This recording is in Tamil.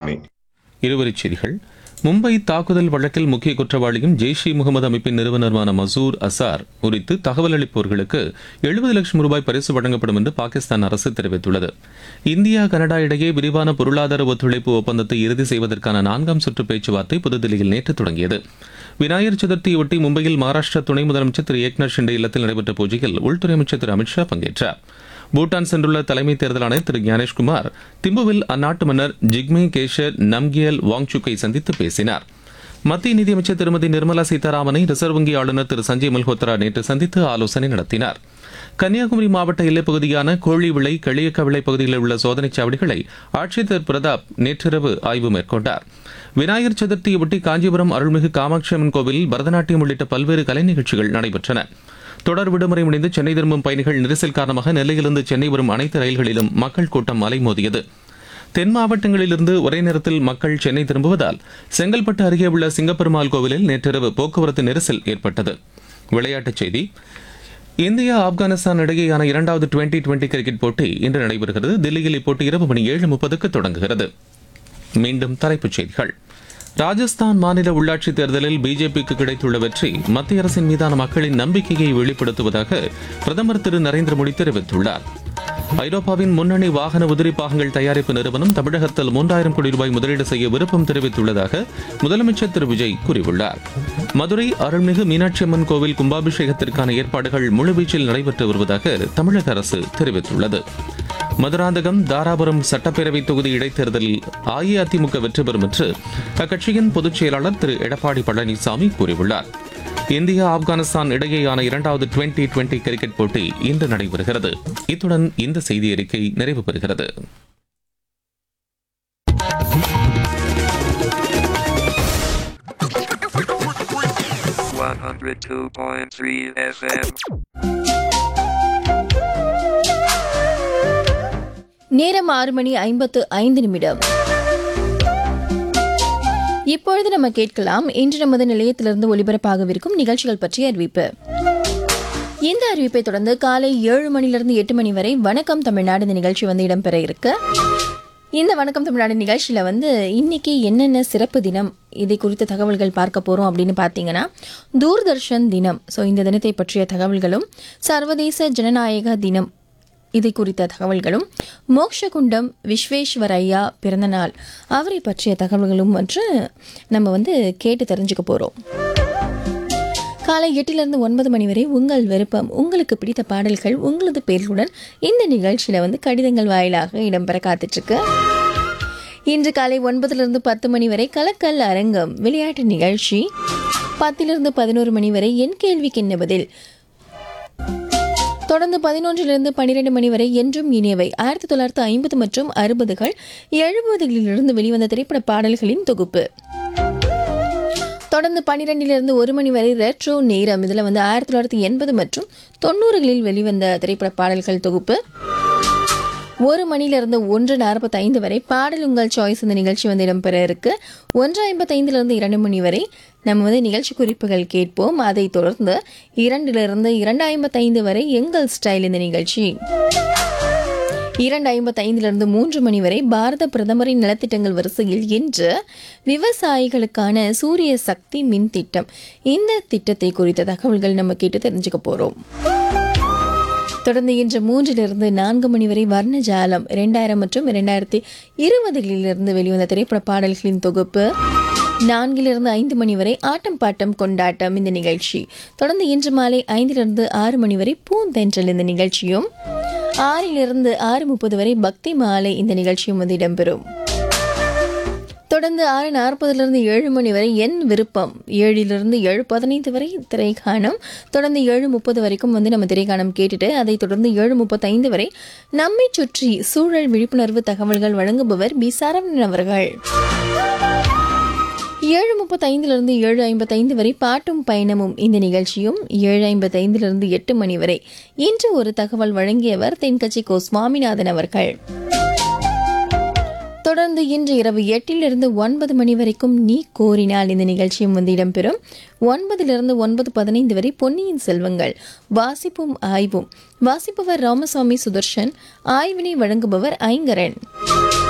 आकाशवाणी இருவரிச் செய்திகள் மும்பை தாக்குதல் வழக்கில் முக்கிய குற்றவாளியும் ஜெய்ஷ் இ முகமது அமைப்பின் நிறுவனருமான மசூர் அசார் குறித்து தகவல் அளிப்பவர்களுக்கு எழுபது லட்சம் ரூபாய் பரிசு வழங்கப்படும் என்று பாகிஸ்தான் அரசு தெரிவித்துள்ளது இந்தியா கனடா இடையே விரிவான பொருளாதார ஒத்துழைப்பு ஒப்பந்தத்தை இறுதி செய்வதற்கான நான்காம் சுற்று பேச்சுவார்த்தை புதுதில்லியில் நேற்று தொடங்கியது விநாயகர் சதுர்த்தியொட்டி மும்பையில் மகாராஷ்டிரா துணை முதலமைச்சர் திரு ஏக்நாத் ஷிண்டே இல்லத்தில் நடைபெற்ற பூஜையில் உள்துறை அமைச்சர் திரு அமித்ஷா பங்கேற்றார் பூட்டான் சென்றுள்ள தலைமை தேர்தல் ஆணையர் திரு ஞானேஷ்குமார் திம்புவில் அந்நாட்டு மன்னர் ஜிக்மே கேஷர் நம்கியல் வாங்சுக்கை சந்தித்து பேசினார் மத்திய நிதியமைச்சர் திருமதி நிர்மலா சீதாராமனை ரிசர்வ் வங்கி ஆளுநர் திரு சஞ்சய் மல்ஹோத்ரா நேற்று சந்தித்து ஆலோசனை நடத்தினார் கன்னியாகுமரி மாவட்ட எல்லைப் பகுதியான கோழிவிளை களியக்கவிளை பகுதிகளில் உள்ள சோதனைச் சாவடிகளை ஆட்சியர் பிரதாப் நேற்றிரவு ஆய்வு மேற்கொண்டார் விநாயகர் சதுர்த்தியொட்டி காஞ்சிபுரம் அருள்மிகு காமாட்சி அம்மன் கோவிலில் பரதநாட்டியம் உள்ளிட்ட பல்வேறு கலை நிகழ்ச்சிகள் நடைபெற்றன தொடர் விடுமுறை முடிந்து சென்னை திரும்பும் பயணிகள் நெரிசல் காரணமாக நெல்லையிலிருந்து சென்னை வரும் அனைத்து ரயில்களிலும் மக்கள் கூட்டம் அலைமோதியது தென் மாவட்டங்களிலிருந்து ஒரே நேரத்தில் மக்கள் சென்னை திரும்புவதால் செங்கல்பட்டு அருகே உள்ள சிங்கப்பெருமாள் கோவிலில் நேற்றிரவு போக்குவரத்து நெரிசல் ஏற்பட்டது விளையாட்டுச் செய்தி இந்தியா ஆப்கானிஸ்தான் இடையேயான இரண்டாவது டுவெண்டி டுவெண்டி கிரிக்கெட் போட்டி இன்று நடைபெறுகிறது தில்லியில் இப்போட்டி இரவு மணி ஏழு முப்பதுக்கு தொடங்குகிறது மீண்டும் தலைப்புச் செய்திகள் ராஜஸ்தான் மாநில உள்ளாட்சித் தேர்தலில் பிஜேபிக்கு கிடைத்துள்ள வெற்றி மத்திய அரசின் மீதான மக்களின் நம்பிக்கையை வெளிப்படுத்துவதாக பிரதமர் திரு நரேந்திர மோடி தெரிவித்துள்ளார் ஐரோப்பாவின் முன்னணி வாகன உதிரி பாகங்கள் தயாரிப்பு நிறுவனம் தமிழகத்தில் மூன்றாயிரம் கோடி ரூபாய் முதலீடு செய்ய விருப்பம் தெரிவித்துள்ளதாக முதலமைச்சர் திரு விஜய் கூறியுள்ளார் மதுரை அருள்மிகு மீனாட்சி அம்மன் கோவில் கும்பாபிஷேகத்திற்கான ஏற்பாடுகள் முழுவீச்சில் நடைபெற்று வருவதாக தமிழக அரசு தெரிவித்துள்ளது மதுராந்தகம் தாராபுரம் சட்டப்பேரவை தொகுதி இடைத்தேர்தலில் அஇஅதிமுக வெற்றி பெறும் என்று அக்கட்சியின் பொதுச் செயலாளர் திரு எடப்பாடி பழனிசாமி கூறியுள்ளார் இந்தியா ஆப்கானிஸ்தான் இடையேயான இரண்டாவது டுவெண்டி டுவெண்டி கிரிக்கெட் போட்டி இன்று நடைபெறுகிறது இத்துடன் இந்த செய்தி அறிக்கை நிறைவு பெறுகிறது One hundred two point three FM. நேரம் ஆறு மணி ஐம்பத்து ஐந்து நிமிடம் இப்பொழுது நம்ம கேட்கலாம் இன்று நமது நிலையத்திலிருந்து ஒலிபரப்பாகவிருக்கும் நிகழ்ச்சிகள் பற்றிய அறிவிப்பு இந்த அறிவிப்பை தொடர்ந்து காலை ஏழு மணிலிருந்து எட்டு மணி வரை வணக்கம் தமிழ்நாடு இந்த நிகழ்ச்சி வந்து இடம்பெற இருக்கு இந்த வணக்கம் தமிழ்நாடு நிகழ்ச்சியில் வந்து இன்னைக்கு என்னென்ன சிறப்பு தினம் இதை குறித்த தகவல்கள் பார்க்க போகிறோம் அப்படின்னு பார்த்தீங்கன்னா தூர்தர்ஷன் தினம் ஸோ இந்த தினத்தை பற்றிய தகவல்களும் சர்வதேச ஜனநாயக தினம் இதை குறித்த தகவல்களும் மோக்ஷகுண்டம் விஸ்வேஸ்வரையா பிறந்தநாள் அவரை பற்றிய தகவல்களும் வந்து நம்ம வந்து கேட்டு தெரிஞ்சுக்க போகிறோம் காலை எட்டிலிருந்து ஒன்பது மணி வரை உங்கள் விருப்பம் உங்களுக்கு பிடித்த பாடல்கள் உங்களது பேர்களுடன் இந்த நிகழ்ச்சியில் வந்து கடிதங்கள் வாயிலாக இடம்பெற காத்துட்ருக்கு இன்று காலை ஒன்பதிலிருந்து பத்து மணி வரை கலக்கல் அரங்கம் விளையாட்டு நிகழ்ச்சி பத்திலிருந்து பதினோரு மணி வரை என் கேள்விக்கு என்ன பதில் தொடர்ந்து பதினொன்றிலிருந்து பன்னிரெண்டு மணி வரை என்றும் இனியவை ஆயிரத்தி தொள்ளாயிரத்து ஐம்பது மற்றும் அறுபதுகள் எழுபதுகளிலிருந்து வெளிவந்த திரைப்பட பாடல்களின் தொகுப்பு தொடர்ந்து பன்னிரெண்டிலிருந்து ஒரு மணி வரை ரெட்ரோ நேரம் இதில் வந்து ஆயிரத்தி தொள்ளாயிரத்தி எண்பது மற்றும் தொண்ணூறுகளில் வெளிவந்த திரைப்பட பாடல்கள் தொகுப்பு ஒரு மணிலிருந்து ஒன்று நாற்பத்தைந்து வரை பாடல் உங்கள் சாய்ஸ் இந்த நிகழ்ச்சி வந்து இடம்பெற இருக்கு ஒன்று ஐம்பத்தைந்துலேருந்து இரண்டு மணி வரை நம்ம வந்து நிகழ்ச்சி குறிப்புகள் கேட்போம் அதை தொடர்ந்து இரண்டிலிருந்து இரண்டு ஐம்பத்தைந்து வரை எங்கள் ஸ்டைல் இந்த நிகழ்ச்சி இரண்டு ஐம்பத்தைந்திலிருந்து மூன்று மணி வரை பாரத பிரதமரின் நலத்திட்டங்கள் வரிசையில் இன்று விவசாயிகளுக்கான சூரிய சக்தி மின் திட்டம் இந்த திட்டத்தை குறித்த தகவல்கள் நம்ம கேட்டு தெரிஞ்சுக்க போறோம் தொடர்ந்து இன்று மூன்றிலிருந்து நான்கு மணி வரை வர்ணஜாலம் இரண்டாயிரம் மற்றும் இரண்டாயிரத்தி இருபதுகளிலிருந்து வெளிவந்த திரைப்பட பாடல்களின் தொகுப்பு நான்கிலிருந்து ஐந்து மணி வரை ஆட்டம் பாட்டம் கொண்டாட்டம் இந்த நிகழ்ச்சி தொடர்ந்து இன்று மாலை ஐந்திலிருந்து ஆறு மணி வரை பூந்தென்றல் இந்த நிகழ்ச்சியும் ஆறிலிருந்து ஆறு முப்பது வரை பக்தி மாலை இந்த நிகழ்ச்சியும் வந்து இடம்பெறும் தொடர்ந்து ஆறு நாற்பதுலேருந்து ஏழு மணி வரை என் விருப்பம் ஏழிலிருந்து ஏழு பதினைந்து வரை திரைக்காணம் தொடர்ந்து ஏழு முப்பது வரைக்கும் வந்து நம்ம திரைக்காணம் கேட்டுட்டு அதை தொடர்ந்து ஏழு முப்பத்தைந்து வரை நம்மை சுற்றி சூழல் விழிப்புணர்வு தகவல்கள் வழங்குபவர் பி சரவணன் அவர்கள் ஏழு முப்பத்தைந்திலிருந்து ஏழு ஐம்பத்தைந்து வரை பாட்டும் பயணமும் இந்த நிகழ்ச்சியும் ஏழு ஐம்பத்தைந்திலிருந்து எட்டு மணி வரை இன்று ஒரு தகவல் வழங்கியவர் தென்கட்சி கோ சுவாமிநாதன் அவர்கள் தொடர்ந்து இன்று இரவு எட்டிலிருந்து ஒன்பது மணி வரைக்கும் நீ கோரினால் இந்த நிகழ்ச்சியும் வந்து இடம்பெறும் ஒன்பதிலிருந்து ஒன்பது பதினைந்து வரை பொன்னியின் செல்வங்கள் வாசிப்பும் ஆய்வும் வாசிப்பவர் ராமசாமி சுதர்ஷன் ஆய்வினை வழங்குபவர் ஐங்கரன்